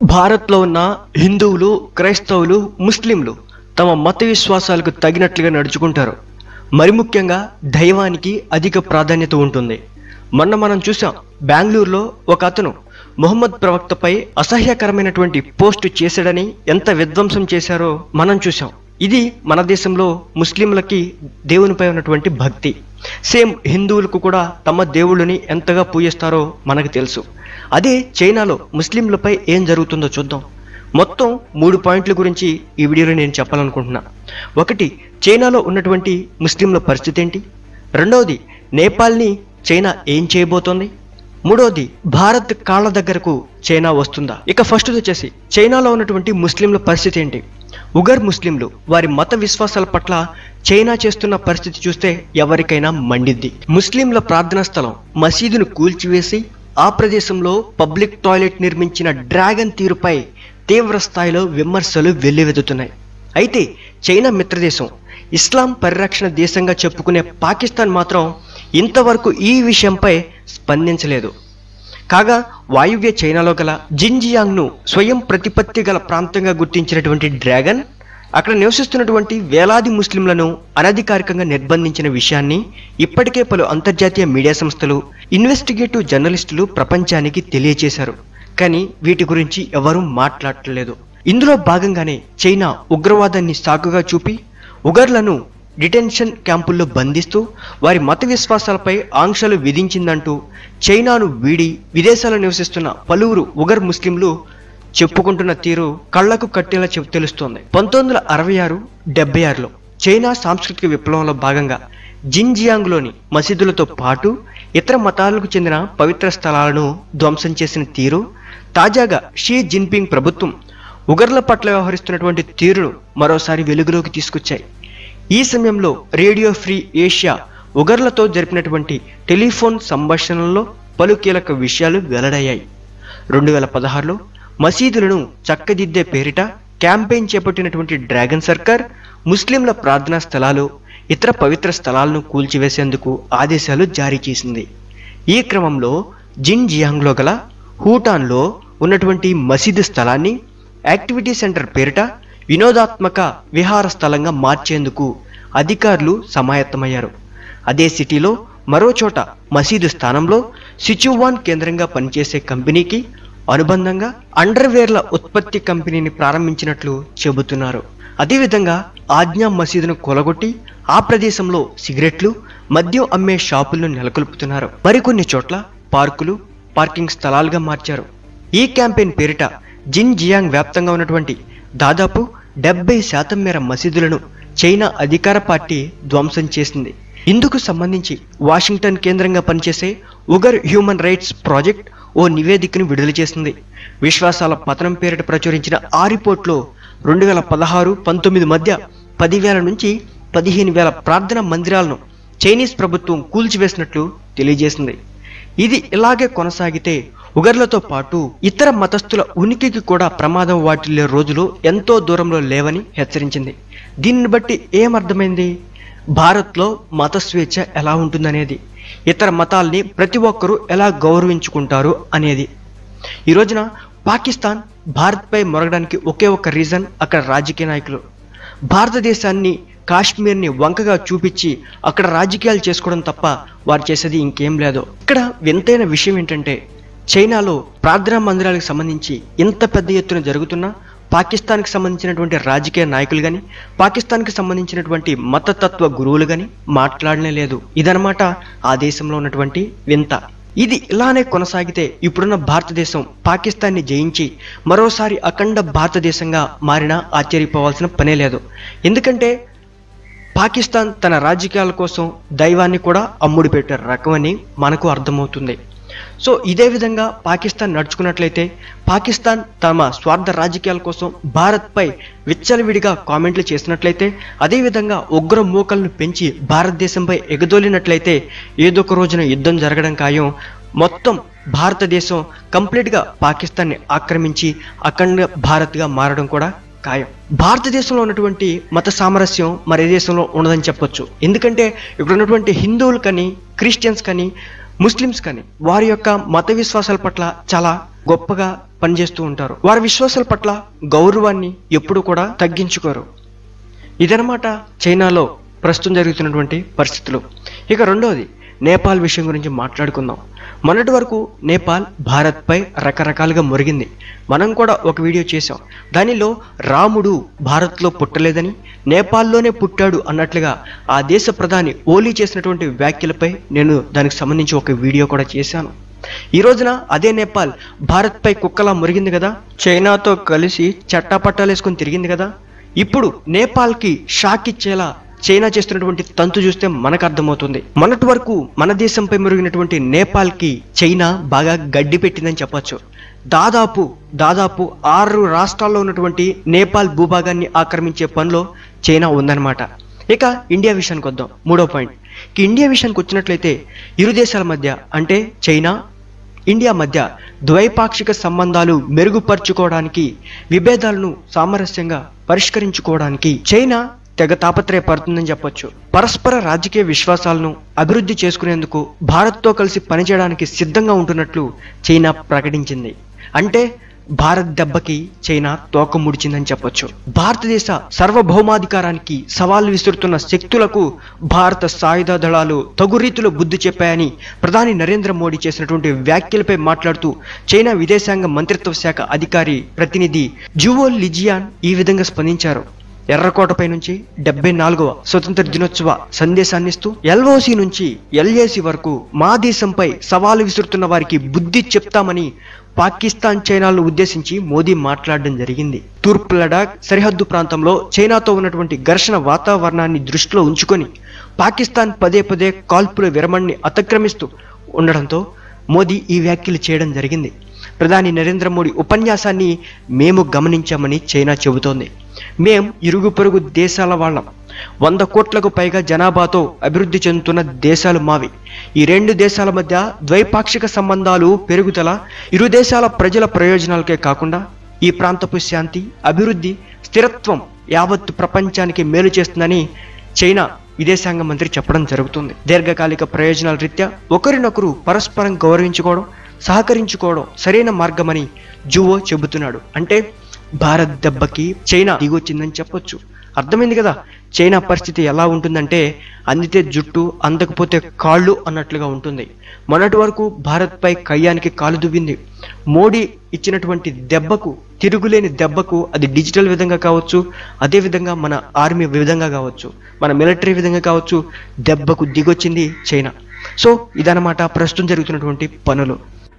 భారత్లో ఉన్న హిందువులు క్రైస్తవులు ముస్లింలు తమ మత విశ్వాసాలకు తగినట్లుగా నడుచుకుంటారు మరి ముఖ్యంగా దైవానికి అధిక ప్రాధాన్యత ఉంటుంది మొన్న మనం చూసాం బెంగళూరులో ఒక అతను మొహమ్మద్ ప్రవక్తపై అసహ్యకరమైనటువంటి పోస్ట్ చేశాడని ఎంత విధ్వంసం చేశారో మనం చూసాం ఇది మన దేశంలో ముస్లింలకి దేవునిపై ఉన్నటువంటి భక్తి సేమ్ హిందువులకు కూడా తమ దేవుళ్ళని ఎంతగా పూజిస్తారో మనకు తెలుసు అదే చైనాలో ముస్లింలపై ఏం జరుగుతుందో చూద్దాం మొత్తం మూడు పాయింట్ల గురించి ఈ వీడియోలో నేను చెప్పాలనుకుంటున్నా ఒకటి చైనాలో ఉన్నటువంటి ముస్లింల పరిస్థితి ఏంటి రెండవది నేపాల్ని చైనా ఏం చేయబోతోంది మూడవది భారత్ కాళ్ళ దగ్గరకు చైనా వస్తుందా ఇక ఫస్ట్ వచ్చేసి చైనాలో ఉన్నటువంటి ముస్లింల పరిస్థితి ఏంటి ఉగర్ ముస్లింలు వారి మత విశ్వాసాల పట్ల చైనా చేస్తున్న పరిస్థితి చూస్తే ఎవరికైనా మండిద్ది ముస్లింల ప్రార్థనా స్థలం మసీదును కూల్చివేసి ఆ ప్రదేశంలో పబ్లిక్ టాయిలెట్ నిర్మించిన డ్రాగన్ తీరుపై తీవ్ర స్థాయిలో విమర్శలు వెల్లువెత్తుతున్నాయి అయితే చైనా మిత్రదేశం ఇస్లాం పరిరక్షణ దేశంగా చెప్పుకునే పాకిస్తాన్ మాత్రం ఇంతవరకు ఈ విషయంపై స్పందించలేదు కాగా వాయువ్య చైనాలో గల జిన్జియాంగ్ను స్వయం ప్రతిపత్తి గల ప్రాంతంగా గుర్తించినటువంటి డ్రాగన్ అక్కడ నివసిస్తున్నటువంటి వేలాది ముస్లింలను అనధికారికంగా నిర్బంధించిన విషయాన్ని ఇప్పటికే పలు అంతర్జాతీయ మీడియా సంస్థలు ఇన్వెస్టిగేటివ్ జర్నలిస్టులు ప్రపంచానికి తెలియజేశారు కానీ వీటి గురించి ఎవరూ మాట్లాడలేదు ఇందులో భాగంగానే చైనా ఉగ్రవాదాన్ని సాకుగా చూపి ఉగర్లను డిటెన్షన్ క్యాంపుల్లో బంధిస్తూ వారి మత విశ్వాసాలపై ఆంక్షలు విధించిందంటూ చైనాను వీడి విదేశాల్లో నివసిస్తున్న పలువురు ఉగర్ ముస్లింలు చెప్పుకుంటున్న తీరు కళ్లకు కట్టేలా చెప్ తెలుస్తోంది పంతొమ్మిది వందల అరవై ఆరు డెబ్బై ఆరులో చైనా సాంస్కృతిక విప్లవంలో భాగంగా జిన్జియాంగ్లోని మసీదులతో పాటు ఇతర మతాలకు చెందిన పవిత్ర స్థలాలను ధ్వంసం చేసిన తీరు తాజాగా షీ జిన్పింగ్ ప్రభుత్వం ఉగర్ల పట్ల వ్యవహరిస్తున్నటువంటి తీరును మరోసారి వెలుగులోకి తీసుకొచ్చాయి ఈ సమయంలో రేడియో ఫ్రీ ఏషియా ఉగర్లతో జరిపినటువంటి టెలిఫోన్ సంభాషణలలో పలు కీలక విషయాలు వెల్లడయ్యాయి రెండు వేల పదహారులో మసీదులను చక్కదిద్దే పేరిట క్యాంపెయిన్ చేపట్టినటువంటి డ్రాగన్ సర్కార్ ముస్లింల ప్రార్థనా స్థలాలు ఇతర పవిత్ర స్థలాలను కూల్చివేసేందుకు ఆదేశాలు జారీ చేసింది ఈ క్రమంలో జిన్ జియాంగ్లో గల హూటాన్లో ఉన్నటువంటి మసీదు స్థలాన్ని యాక్టివిటీ సెంటర్ పేరిట వినోదాత్మక విహార స్థలంగా మార్చేందుకు అధికారులు సమాయత్తమయ్యారు అదే సిటీలో మరో చోట మసీదు స్థానంలో సిచువాన్ కేంద్రంగా పనిచేసే కంపెనీకి అనుబంధంగా అండర్వేర్ల ఉత్పత్తి కంపెనీని ప్రారంభించినట్లు చెబుతున్నారు అదేవిధంగా ఆజ్ఞా మసీదును కొలగొట్టి ఆ ప్రదేశంలో సిగరెట్లు మద్యం అమ్మే షాపులను నెలకొల్పుతున్నారు మరికొన్ని చోట్ల పార్కులు పార్కింగ్ స్థలాలుగా మార్చారు ఈ క్యాంపెయిన్ పేరిట జిన్ జియాంగ్ వ్యాప్తంగా ఉన్నటువంటి దాదాపు డెబ్బై శాతం మేర మసీదులను చైనా అధికార పార్టీ ధ్వంసం చేసింది ఇందుకు సంబంధించి వాషింగ్టన్ కేంద్రంగా పనిచేసే ఉగర్ హ్యూమన్ రైట్స్ ప్రాజెక్ట్ ఓ నివేదికను విడుదల చేసింది విశ్వాసాల పతనం పేరిట ప్రచురించిన ఆ రిపోర్ట్లో రెండు వేల పదహారు పంతొమ్మిది మధ్య పదివేల నుంచి పదిహేను వేల ప్రార్థన మందిరాలను చైనీస్ ప్రభుత్వం కూల్చివేసినట్లు తెలియజేసింది ఇది ఇలాగే కొనసాగితే ఉగర్లతో పాటు ఇతర మతస్థుల ఉనికికి కూడా ప్రమాదం వాటిల్లే రోజులు ఎంతో దూరంలో లేవని హెచ్చరించింది దీనిని బట్టి ఏమర్థమైంది భారత్లో మత స్వేచ్ఛ ఎలా ఉంటుందనేది ఇతర మతాల్ని ప్రతి ఒక్కరూ ఎలా గౌరవించుకుంటారు అనేది ఈ రోజున పాకిస్తాన్ భారత్పై మొరగడానికి ఒకే ఒక్క రీజన్ అక్కడ రాజకీయ నాయకులు భారతదేశాన్ని కాశ్మీర్ని వంకగా చూపించి అక్కడ రాజకీయాలు చేసుకోవడం తప్ప వారు చేసేది ఇంకేం లేదు ఇక్కడ వింతైన విషయం ఏంటంటే చైనాలో ప్రార్థనా మందిరాలకు సంబంధించి ఇంత పెద్ద ఎత్తున జరుగుతున్నా పాకిస్తాన్కి సంబంధించినటువంటి రాజకీయ నాయకులు కానీ పాకిస్తాన్కి సంబంధించినటువంటి మతతత్వ గురువులు కానీ మాట్లాడనే లేదు ఇదనమాట ఆ దేశంలో ఉన్నటువంటి వింత ఇది ఇలానే కొనసాగితే ఇప్పుడున్న భారతదేశం పాకిస్తాన్ని జయించి మరోసారి అఖండ భారతదేశంగా మారినా ఆశ్చర్యపోవాల్సిన పనే లేదు ఎందుకంటే పాకిస్తాన్ తన రాజకీయాల కోసం దైవాన్ని కూడా అమ్ముడు పెట్టే రకమని మనకు అర్థమవుతుంది సో ఇదే విధంగా పాకిస్తాన్ నడుచుకున్నట్లయితే పాకిస్తాన్ తమ స్వార్థ రాజకీయాల కోసం భారత్పై విచ్చలవిడిగా కామెంట్లు చేసినట్లయితే అదేవిధంగా ఉగ్ర మూకలను పెంచి భారతదేశంపై ఎగదోలినట్లయితే ఏదో ఒక రోజున యుద్ధం జరగడం ఖాయం మొత్తం భారతదేశం కంప్లీట్గా పాకిస్తాన్ని ఆక్రమించి అఖండ భారత్గా మారడం కూడా ఖాయం భారతదేశంలో ఉన్నటువంటి మత సామరస్యం మరే దేశంలో ఉండదని చెప్పొచ్చు ఎందుకంటే ఇక్కడ ఉన్నటువంటి హిందువులు కానీ క్రిస్టియన్స్ కానీ ముస్లిమ్స్ కానీ వారి యొక్క మత విశ్వాసాల పట్ల చాలా గొప్పగా పనిచేస్తూ ఉంటారు వారి విశ్వాసాల పట్ల గౌరవాన్ని ఎప్పుడు కూడా తగ్గించుకోరు ఇదనమాట చైనాలో ప్రస్తుతం జరుగుతున్నటువంటి పరిస్థితులు ఇక రెండవది నేపాల్ విషయం గురించి మాట్లాడుకుందాం మొన్నటి వరకు నేపాల్ భారత్పై రకరకాలుగా మురిగింది మనం కూడా ఒక వీడియో చేసాం దానిలో రాముడు భారత్లో పుట్టలేదని నేపాల్లోనే పుట్టాడు అన్నట్లుగా ఆ దేశ ప్రధాని ఓలీ చేసినటువంటి వ్యాఖ్యలపై నేను దానికి సంబంధించి ఒక వీడియో కూడా చేశాను ఈ రోజున అదే నేపాల్ భారత్పై కుక్కలా మురిగింది కదా చైనాతో కలిసి చట్టాపట్టాలు వేసుకొని తిరిగింది కదా ఇప్పుడు నేపాల్కి షాక్ ఇచ్చేలా చైనా చేస్తున్నటువంటి తంతు చూస్తే మనకు అర్థమవుతుంది మొన్నటి వరకు మన దేశంపై మురిగినటువంటి నేపాల్కి చైనా బాగా గడ్డి పెట్టిందని చెప్పొచ్చు దాదాపు దాదాపు ఆరు రాష్ట్రాల్లో ఉన్నటువంటి నేపాల్ భూభాగాన్ని ఆక్రమించే పనిలో చైనా ఉందన్నమాట ఇక ఇండియా విషయానికి వద్దాం మూడో పాయింట్ ఇక ఇండియా విషయానికి వచ్చినట్లయితే ఇరు దేశాల మధ్య అంటే చైనా ఇండియా మధ్య ద్వైపాక్షిక సంబంధాలు మెరుగుపరుచుకోవడానికి విభేదాలను సామరస్యంగా పరిష్కరించుకోవడానికి చైనా తెగ తాపత్రయపడుతుందని చెప్పొచ్చు పరస్పర రాజకీయ విశ్వాసాలను అభివృద్ధి చేసుకునేందుకు భారత్తో కలిసి పనిచేయడానికి సిద్ధంగా ఉంటున్నట్లు చైనా ప్రకటించింది అంటే భారత్ దెబ్బకి చైనా తోక ముడిచిందని చెప్పొచ్చు భారతదేశ సార్వభౌమాధికారానికి సవాల్ విసురుతున్న శక్తులకు భారత సాయుధ దళాలు తగు రీతిలో బుద్ధి చెప్పాయని ప్రధాని నరేంద్ర మోడీ చేసినటువంటి వ్యాఖ్యలపై మాట్లాడుతూ చైనా విదేశాంగ మంత్రిత్వ శాఖ అధికారి ప్రతినిధి జువో లిజియాన్ ఈ విధంగా స్పందించారు ఎర్రకోటపై నుంచి డెబ్బై నాలుగవ స్వతంత్ర దినోత్సవ సందేశాన్ని ఇస్తూ ఎల్ఓసి నుంచి ఎల్ఏసి వరకు మా దేశంపై సవాలు విసురుతున్న వారికి బుద్ధి చెప్తామని పాకిస్తాన్ చైనాలను ఉద్దేశించి మోదీ మాట్లాడడం జరిగింది తూర్పు లడాక్ సరిహద్దు ప్రాంతంలో చైనాతో ఉన్నటువంటి ఘర్షణ వాతావరణాన్ని దృష్టిలో ఉంచుకొని పాకిస్తాన్ పదే పదే కాల్పుల విరమణని అతిక్రమిస్తూ ఉండడంతో మోదీ ఈ వ్యాఖ్యలు చేయడం జరిగింది ప్రధాని నరేంద్ర మోడీ ఉపన్యాసాన్ని మేము గమనించామని చైనా చెబుతోంది మేం ఇరుగు పొరుగు దేశాల వాళ్ళం వంద కోట్లకు పైగా జనాభాతో అభివృద్ధి చెందుతున్న దేశాలు మావి ఈ రెండు దేశాల మధ్య ద్వైపాక్షిక సంబంధాలు పెరుగుదల ఇరు దేశాల ప్రజల ప్రయోజనాలకే కాకుండా ఈ ప్రాంతపు శాంతి అభివృద్ధి స్థిరత్వం యావత్తు ప్రపంచానికి మేలు చేస్తుందని చైనా విదేశాంగ మంత్రి చెప్పడం జరుగుతుంది దీర్ఘకాలిక ప్రయోజనాల రీత్యా ఒకరినొకరు పరస్పరం గౌరవించుకోవడం సహకరించుకోవడం సరైన మార్గమని జువో చెబుతున్నాడు అంటే భారత్ దెబ్బకి చైనా దిగొచ్చిందని చెప్పొచ్చు అర్థమైంది కదా చైనా పరిస్థితి ఎలా ఉంటుందంటే అందితే జుట్టు అందకపోతే కాళ్ళు అన్నట్లుగా ఉంటుంది మొన్నటి వరకు భారత్పై కయ్యానికి కాలు దువ్వింది మోడీ ఇచ్చినటువంటి దెబ్బకు తిరుగులేని దెబ్బకు అది డిజిటల్ విధంగా కావచ్చు అదే విధంగా మన ఆర్మీ విధంగా కావచ్చు మన మిలిటరీ విధంగా కావచ్చు దెబ్బకు దిగొచ్చింది చైనా సో ఇదన్నమాట ప్రస్తుతం జరుగుతున్నటువంటి పనులు